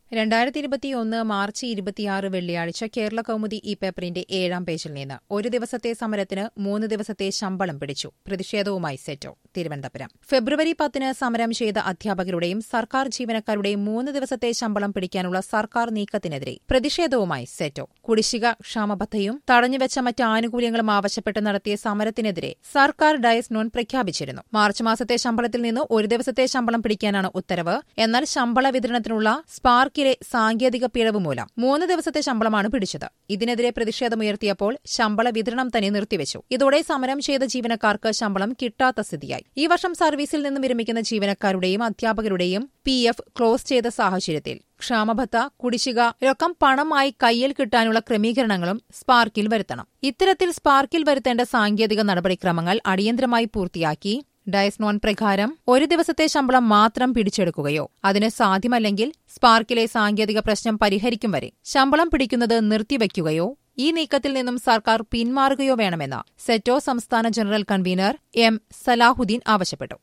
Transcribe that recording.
രണ്ടായിരത്തി ഇരുപത്തിയൊന്ന് മാർച്ച് ഇരുപത്തിയാറ് വെള്ളിയാഴ്ച കേരള കൗമുദി ഈ പേപ്പറിന്റെ ഏഴാം പേജിൽ നിന്ന് ഒരു ദിവസത്തെ സമരത്തിന് മൂന്ന് ദിവസത്തെ ശമ്പളം പിടിച്ചു പ്രതിഷേധവുമായി സെറ്റോ തിരുവനന്തപുരം ഫെബ്രുവരി പത്തിന് സമരം ചെയ്ത അധ്യാപകരുടെയും സർക്കാർ ജീവനക്കാരുടെയും മൂന്ന് ദിവസത്തെ ശമ്പളം പിടിക്കാനുള്ള സർക്കാർ നീക്കത്തിനെതിരെ പ്രതിഷേധവുമായി സെറ്റോ കുടിശ്ശിക ക്ഷാമബദ്ധയും തടഞ്ഞുവെച്ച മറ്റ് ആനുകൂല്യങ്ങളും ആവശ്യപ്പെട്ട് നടത്തിയ സമരത്തിനെതിരെ സർക്കാർ ഡയസ് നോൺ പ്രഖ്യാപിച്ചിരുന്നു മാർച്ച് മാസത്തെ ശമ്പളത്തിൽ നിന്ന് ഒരു ദിവസത്തെ ശമ്പളം പിടിക്കാനാണ് ഉത്തരവ് എന്നാൽ ശമ്പള വിതരണത്തിനുള്ള സ്പാർക്കിലെ സാങ്കേതിക പിഴവ് മൂലം മൂന്ന് ദിവസത്തെ ശമ്പളമാണ് പിടിച്ചത് ഇതിനെതിരെ പ്രതിഷേധമുയർത്തിയപ്പോൾ ശമ്പള വിതരണം തന്നെ നിർത്തിവെച്ചു ഇതോടെ സമരം ചെയ്ത ജീവനക്കാർക്ക് ശമ്പളം കിട്ടാത്ത സ്ഥിതിയായി ഈ വർഷം സർവീസിൽ നിന്ന് വിരമിക്കുന്ന ജീവനക്കാരുടെയും അധ്യാപകരുടെയും പി എഫ് ക്ലോസ് ചെയ്ത സാഹചര്യത്തിൽ ക്ഷാമബത്ത കുടിശ്ശിക രൊക്കം പണമായി കയ്യിൽ കിട്ടാനുള്ള ക്രമീകരണങ്ങളും സ്പാർക്കിൽ വരുത്തണം ഇത്തരത്തിൽ സ്പാർക്കിൽ വരുത്തേണ്ട സാങ്കേതിക നടപടിക്രമങ്ങൾ അടിയന്തരമായി പൂർത്തിയാക്കി ഡയസ് നോൺ പ്രകാരം ഒരു ദിവസത്തെ ശമ്പളം മാത്രം പിടിച്ചെടുക്കുകയോ അതിന് സാധ്യമല്ലെങ്കിൽ സ്പാർക്കിലെ സാങ്കേതിക പ്രശ്നം പരിഹരിക്കും വരെ ശമ്പളം പിടിക്കുന്നത് നിർത്തിവെക്കുകയോ ഈ നീക്കത്തിൽ നിന്നും സർക്കാർ പിന്മാറുകയോ വേണമെന്ന് സെറ്റോ സംസ്ഥാന ജനറൽ കൺവീനർ എം സലാഹുദ്ദീൻ ആവശ്യപ്പെട്ടു